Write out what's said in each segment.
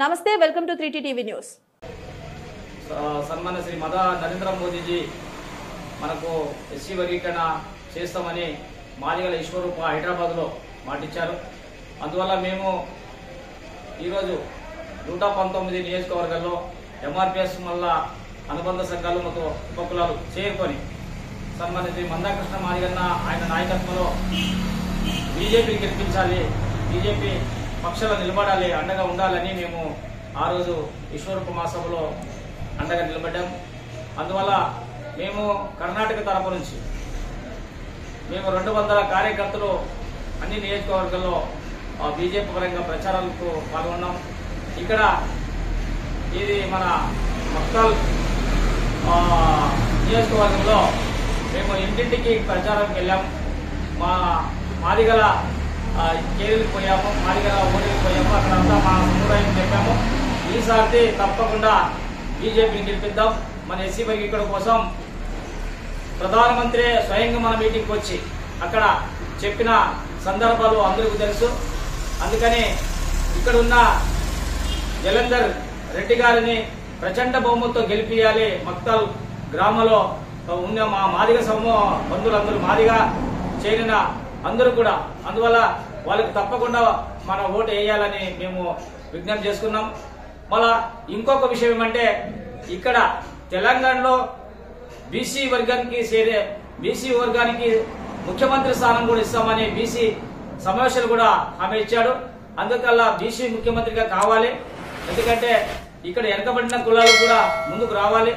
నమస్తే welcome to three TV news స- సన్మాన శ్రీ మద నరేంద్ర మోదీజీ మనకు ఎస్సీ వర్గీకరణ చేస్తామని మాదిగల ఈశ్వరూప హైదరాబాద్లో మాటిచ్చారు అందువల్ల మేము ఈరోజు నూట పంతొమ్మిది నియోజకవర్గాల్లో ఎంఆర్పిఎస్ మళ్ళా అనుబంధ సంఘాలు ಮತ್ತು ఉపకులాలు చేరుకొని సన్మాన శ్రీ మందాకృష్ణ మాదిగన్న ఆయన నాయకత్వంలో బీజేపీని గెలిపించాలి బీజేపీ పక్షాలు నిలబడాలి అండగా ఉండాలని మేము ఆ రోజు ఈశ్వరూప మహాసభలో అండగా నిలబడ్డాం అందువల్ల మేము కర్ణాటక తరపు నుంచి మేము రెండు వందల కార్యకర్తలు అన్ని నియోజకవర్గాల్లో ఆ, బీజేపీ పరంగా ప్రచారాలకు పాల్గొన్నాం ఇక్కడ ఇది మన మక్తల్ ఆ, నియోజకవర్గంలో మేము ఇంటింటికి ప్రచారంకి వెళ్ళాం మా మాదిగల ఆ, కేరీలకు పోయాము మాదిగల ఊరికి పోయాము అక్కడంతా మా సముదాయం చెప్పాము ఈసారి తప్పకుండా బీజేపీని గెలిపిద్దాం మన ఎస్సీ వర్గీకరణ కోసం ప్రధానమంత్రి స్వయంగా మన మీటింగ్కి వచ్చి అక్కడ చెప్పిన సందర్భాలు అందరికీ తెలుసు అందుకని ఇక్కడ ఉన్న జలంధర్ రెడ్డి గారిని ప్రచండ బహుమతితో గెలిపియాలి మక్తల్ గ్రామంలో ఉన్న మా మాదిగ సమూహ బంధువులందరూ మాదిగా చేరిన అందరూ కూడా అందువల్ల వాళ్ళకి తప్పకుండా మన ఓటు వేయాలని మేము విజ్ఞప్తి చేసుకున్నాం మళ్ళా ఇంకొక విషయం ఏమంటే ఇక్కడ తెలంగాణలో బీసీ వర్గానికి చేరే బీసీ వర్గానికి ముఖ్యమంత్రి స్థానం కూడా ఇస్తామని బీసీ సమావేశాలు కూడా హామీ ఇచ్చాడు అందుకల్లా బీసీ ముఖ్యమంత్రిగా కావాలి ఎందుకంటే ఇక్కడ వెనకబడిన కులాలు కూడా ముందుకు రావాలి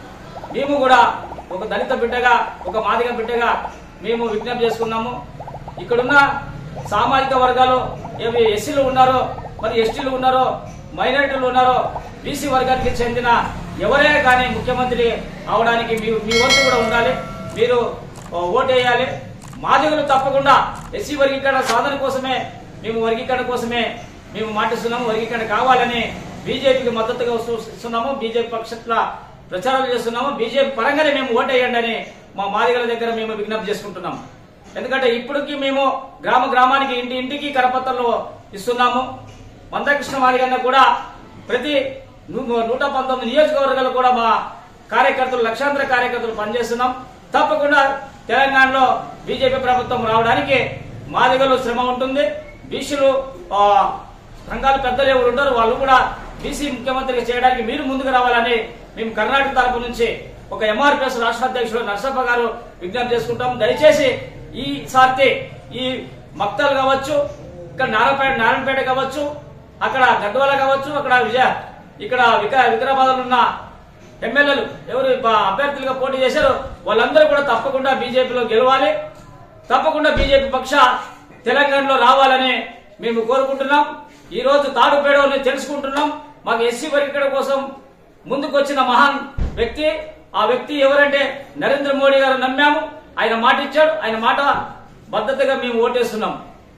మేము కూడా ఒక దళిత బిడ్డగా ఒక మాదిగ బిడ్డగా మేము విజ్ఞప్తి చేసుకున్నాము ఇక్కడున్న సామాజిక వర్గాలు ఏవి ఎస్సీలు ఉన్నారో మరి ఎస్టీలు ఉన్నారో మైనారిటీలు ఉన్నారో బీసీ వర్గానికి చెందిన ఎవరే కానీ ముఖ్యమంత్రి అవడానికి మీ మీ వంతు కూడా ఉండాలి మీరు ఆ, ఓటు వేయాలి మాదిగలు తప్పకుండా ఎస్సీ వర్గీకరణ సాధన కోసమే మేము వర్గీకరణ కోసమే మేము మాటిస్తున్నాము వర్గీకరణ కావాలని బీజేపీకి మద్దతుగా వస్తూ- ఇస్తున్నాము బీజేపీ పక్షట్ల ప్రచారాలు చేస్తున్నాము బీజేపీ పరంగానే మేము ఓటు వేయండి అని మా మాదిగల దగ్గర మేము విజ్ఞప్తి చేసుకుంటున్నాము ఎందుకంటే ఇప్పటికీ మేము గ్రామ గ్రామానికి ఇంటి ఇంటికి కరపత్రాలు ఇస్తున్నాము మందకృష్ణ మాదిగన్న కూడా ప్రతి ను- నూట పంతొమ్మిది నియోజకవర్గాలు కూడా మా కార్యకర్తలు లక్షాంతర కార్యకర్తలు పనిచేస్తున్నాం తప్పకుండా తెలంగాణలో బీజేపీ ప్రభుత్వం రావడానికి మాదిగలు శ్రమ ఉంటుంది బీసీలు ఆ, సంఘాలు పెద్దలు ఎవరు ఉంటారు వాళ్ళు కూడా బీసీ ముఖ్యమంత్రిగా చేయడానికి మీరు ముందుకు రావాలని మేము కర్ణాటక తరపు నుంచి ఒక ఎంఆర్పిఎస్ రాష్ట్ర అధ్యక్షుడు నరసప్ప గారు విజ్ఞప్తి చేసుకుంటాం దయచేసి ఈ సార్తి ఈ మక్తలు కావచ్చు ఇక్కడ నారాయణపేట నారాయణపేట కావచ్చు అక్కడ గద్వాల కావచ్చు అక్కడ విజయ ఇక్కడ విక వికారాబాద్ ఉన్న ఎమ్మెల్యేలు ఎవరు ప- అభ్యర్థులుగా పోటీ చేశారో వాళ్ళందరూ కూడా తప్పకుండా బీజేపీలో గెలవాలి తప్పకుండా బీజేపీ పక్ష తెలంగాణలో రావాలని మేము కోరుకుంటున్నాం ఈ రోజు తాడుపేడని తెలుసుకుంటున్నాం మాకు ఎస్సీ వర్గీకరణ కోసం ముందుకు వచ్చిన మహాన్ వ్యక్తి ఆ వ్యక్తి ఎవరంటే నరేంద్ర మోడీ గారు నమ్మాము ఆయన మాట ఇచ్చాడు ఆయన మాట బద్దతగా మేము ఓటేస్తున్నాం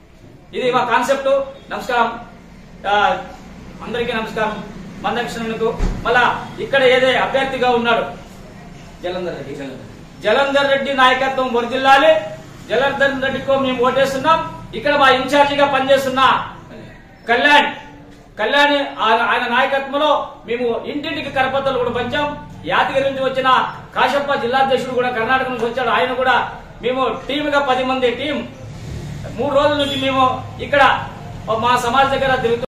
ఇది మా కాన్సెప్ట్ నమస్కారం ఆ, అందరికీ నమస్కారం మందకృష్ణునికి మళ్ళా ఇక్కడ ఏదే అభ్యర్థిగా ఉన్నాడు జలంధర్ రెడ్డి జలంధర్ రెడ్డి నాయకత్వం వర్దిల్లాలి జలంధర్ రెడ్డికో మేము ఓటేస్తున్నాం ఇక్కడ మా ఇన్ఛార్జిగా పనిచేస్తున్న కళ్యాణ్ కళ్యాణ్ ఆయన- ఆయన నాయకత్వంలో మేము ఇంటింటికి కరపత్రాలు కూడా పంచాం యాదగిరి నుంచి వచ్చిన కాశప్ప జిల్లాధ్యక్షుడు కూడా కర్ణాటక నుంచి వచ్చాడు ఆయన కూడా మేము టీమ్ గా పది మంది టీం మూడు రోజుల నుంచి మేము ఇక్కడ మా సమాజ్ దగ్గర తిరుగుతూ